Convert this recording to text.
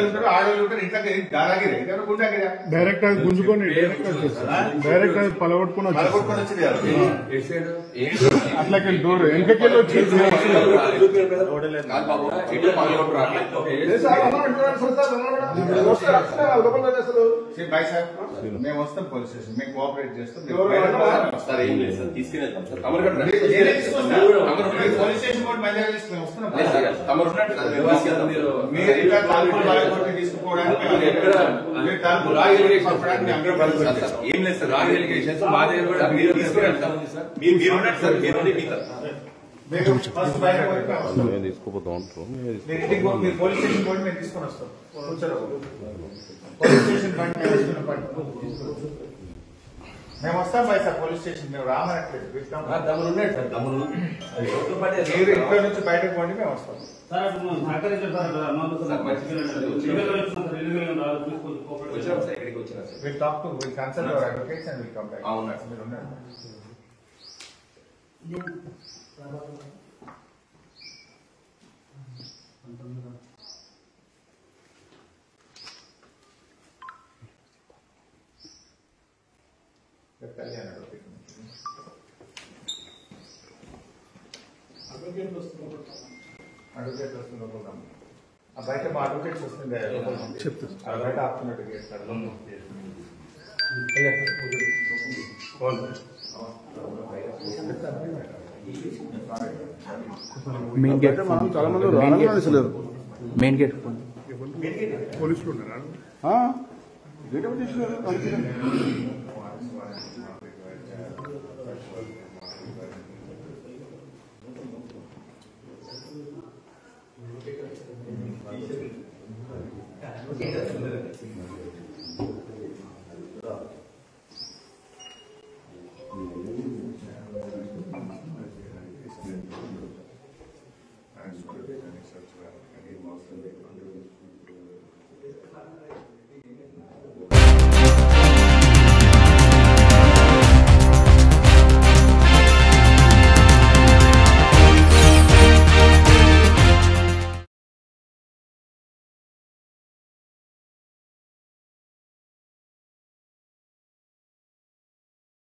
పిల్లలు ఉంటారు ఆడవాళ్ళు ఉంటారు ఇంట్లో దాదాగిరి ఇంకా గుండాగిరా డైరెక్ట్ అది గుంజుకొని డైరెక్ట్ వచ్చేస్తారు డైరెక్ట్ అది పలగొట్టుకుని వచ్చేస్తారు పలగొట్టుకొని వచ్చింది కదా అట్లకి డోర్ వెనకకెళ్ళి వచ్చి శ్రీ భాయ్ సార్ మేము వస్తాం పోలీస్ స్టేషన్ మేము కోఆపరేట్ చేస్తాం మీరు బయట పోవాలి. సార్ ఏం లేదు సార్ తీసుకెళ్తాం సార్ నేనే తీసుకొస్తా. మీరు పోలీస్ స్టేషన్ కూడా మధ్య తీసుకుని వస్తున్నాం మీరు ఇంకా తలుపులు పలగొట్టి తీసుకుపోవడానికి మేము ఎక్కడ మీరు తలుపులు రాయి పంపడానికి మేము అందరం పలుకుతాం. ఏం లేదు సార్ రాంగ్ ఎలిగేషన్స్ మా దగ్గర కూడా మీరు తీసుకుని వెళ్తాం మీరు మీరు ఉన్నట్టు సార్ మీరు ఉండి మీకు మీరు ఫస్ట్ బయట పోయి మేము వస్తాం. నేను తీసుకోపోతా ఉంటాను మీరు ఇంటికి పో- మీరు పోలీస్ స్టేషన్ పోయి మేము తీసుకొని వస్తాం కూర్చోరు. పోలీస్ స్టేషన్ బండి మేము వస్తున్నాం బండి. మేము వస్తాం బయట పోలీస్ స్టేషన్ మేము రామనట్లేదు వెళ్తాం. దమ్ములు ఉన్నాడు సార్ దమ్ములు మీరు ఇంట్లో నుంచి బయటకు పోండి మేము వస్తాం సార్ ఇప్పుడు సహకరించారు సార్ అమౌంట్ సార్ మంచిగా లీగల్ వచ్చిన సార్ ఇల్లీగల్ రాదు ప్లీజ్ కొంచెం కోఆపరేట్ వచ్చినాం సార్ ఇక్కడికి వచ్చినా sir will talk to will consult our advocates and will come back అవునా. మీరు ఉండండి కళ్యాణ్ అడ్వకేట్ అడ్వకేట్ వస్తున్న లోపల ఆ బయట మా అడ్వకేట్స్ వస్తుండే చెప్తా బయట ఆపుతున్నట్టు చేస్తాడు మెయిన్ గేట్ మనం చాలా మంది రావాలని అసలు మెయిన్ గేట్ పోలీసులు ఉన్నారా గేట్ ఎవరు చేసినారు and